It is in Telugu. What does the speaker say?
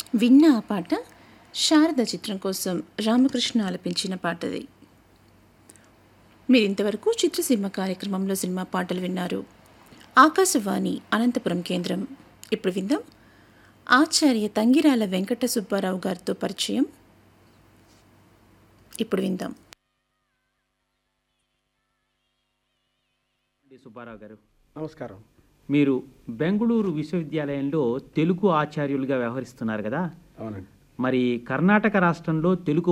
విన్న ఆ పాట శారద చిత్రం కోసం రామకృష్ణ ఆలపించిన పాటది మీరు ఇంతవరకు చిత్రసీమ కార్యక్రమంలో సినిమా పాటలు విన్నారు ఆకాశవాణి అనంతపురం కేంద్రం ఇప్పుడు విందాం ఆచార్య తంగిరాల వెంకట సుబ్బారావు గారితో పరిచయం ఇప్పుడు విందాం సుబ్బారావు గారు నమస్కారం మీరు బెంగళూరు విశ్వవిద్యాలయంలో తెలుగు ఆచార్యులుగా వ్యవహరిస్తున్నారు కదా అవునండి మరి కర్ణాటక రాష్ట్రంలో తెలుగు